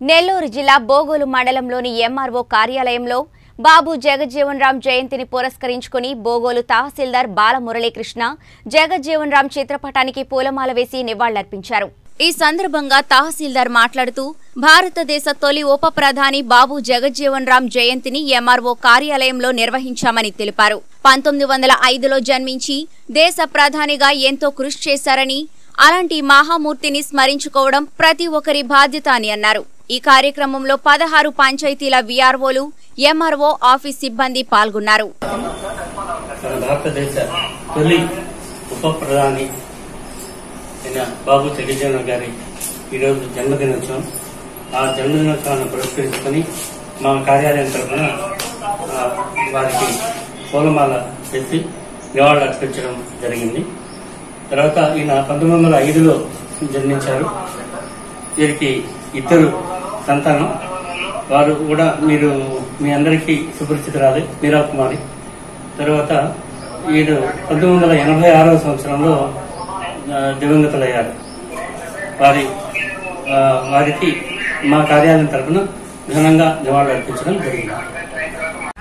నెల్లూరు జిల్లా బోగోలు మండలంలోని ఎంఆర్ఓ కార్యాలయంలో బాబు జగజ్జీవన్ రామ్ జయంతిని పురస్కరించుకుని బోగోలు తహసీల్దార్ బాలమురళీకృష్ణ జగజ్జీవన్ రామ్ చిత్రపటానికి పూలమాల వేసి నివాళులర్పించారు ఈ సందర్భంగా తహసీల్దార్ మాట్లాడుతూ భారతదేశ తొలి ఉప ప్రధాని బాబు జగజ్జీవన్ రామ్ జయంతిని ఎంఆర్ఓ కార్యాలయంలో నిర్వహించామని తెలిపారు పంతొమ్మిది వందల ఐదులో జన్మించి దేశ ప్రధానిగా ఎంతో కృషి చేశారని అలాంటి మహామూర్తిని స్మరించుకోవడం ప్రతి ఒక్కరి బాధ్యత అని అన్నారు ఈ కార్యక్రమంలో పదహారు పంచాయతీల వీఆర్ఓలు ఎంఆర్ఓ ఆఫీస్ సిబ్బంది పాల్గొన్నారు మన భారతదేశ తొలి ఉప ప్రధాని అయిన బాబు జగజ్జీవన్ గారి ఈరోజు జన్మదినోత్సవం ఆ జన్మదినోత్సవాన్ని పురస్కరించుకొని మా కార్యాలయం తరఫున ఆ, వారికి పూలమాల వేసి నివాళులు అర్పించడం జరిగింది తర్వాత ఈయన పంతొమ్మిది వందల ఐదులో జన్మించారు వీరికి ఇద్దరు సంతానం వారు కూడా మీరు మీ అందరికీ సుపరిచితురాలి మీరా కుమారి తర్వాత వీరు పంతొమ్మిది వందల ఎనభై ఆరవ సంవత్సరంలో ఆ, దివంగతులయ్యారు వారి ఆ, వారికి మా కార్యాలయం తరఫున ఘనంగా నివాళులు అర్పించడం జరిగింది